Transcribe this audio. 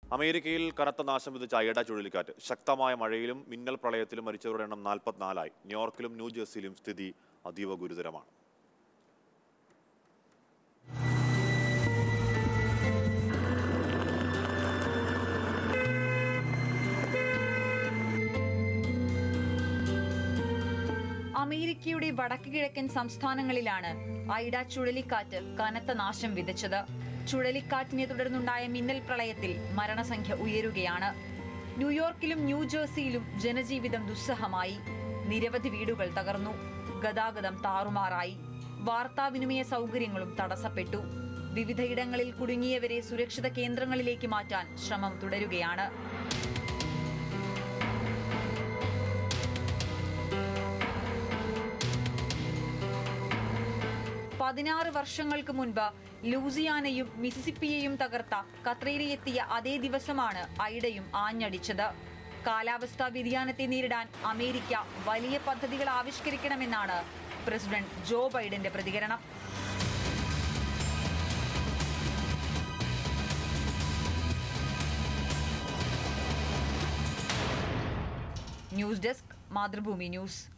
അമേരിക്കയിൽ കനത്ത നാശം വിധിച്ച അയഡ ചുഴലിക്കാറ്റ് ശക്തമായ മഴയിലും മിന്നൽ പ്രളയത്തിലും മരിച്ചവരുടെ എണ്ണം നാൽപ്പത്തിനാലായി ന്യൂയോർക്കിലും ന്യൂജേഴ്സിയിലും സ്ഥിതി അതീവ ഗുരുതരമാണ് അമേരിക്കയുടെ വടക്ക് കിഴക്കൻ സംസ്ഥാനങ്ങളിലാണ് ഐഡ ചുഴലിക്കാറ്റ് കനത്ത നാശം വിതച്ചത് ചുഴലിക്കാറ്റിനെ തുടർന്നുണ്ടായ മിന്നൽ പ്രളയത്തിൽ മരണസംഖ്യ ഉയരുകയാണ് ന്യൂയോർക്കിലും ന്യൂജേഴ്സിയിലും ജനജീവിതം ദുസ്സഹമായി നിരവധി വീടുകൾ തകർന്നു ഗതാഗതം താറുമാറായി വാർത്താവിനിമയ സൗകര്യങ്ങളും തടസ്സപ്പെട്ടു വിവിധയിടങ്ങളിൽ കുടുങ്ങിയവരെ സുരക്ഷിത കേന്ദ്രങ്ങളിലേക്ക് മാറ്റാൻ ശ്രമം തുടരുകയാണ് പതിനാറ് വർഷങ്ങൾക്ക് മുൻപ് ലൂസിയാനയും മിസിസിപ്പിയെയും തകർത്ത കത്രയിലെത്തിയ അതേ ദിവസമാണ് ഐഡയും ആഞ്ഞടിച്ചത് കാലാവസ്ഥാ വ്യതിയാനത്തെ നേരിടാൻ അമേരിക്ക വലിയ പദ്ധതികൾ ആവിഷ്കരിക്കണമെന്നാണ് പ്രസിഡന്റ് ജോ ബൈഡന്റെ പ്രതികരണം ന്യൂസ് ഡെസ്ക് മാതൃഭൂമി ന്യൂസ്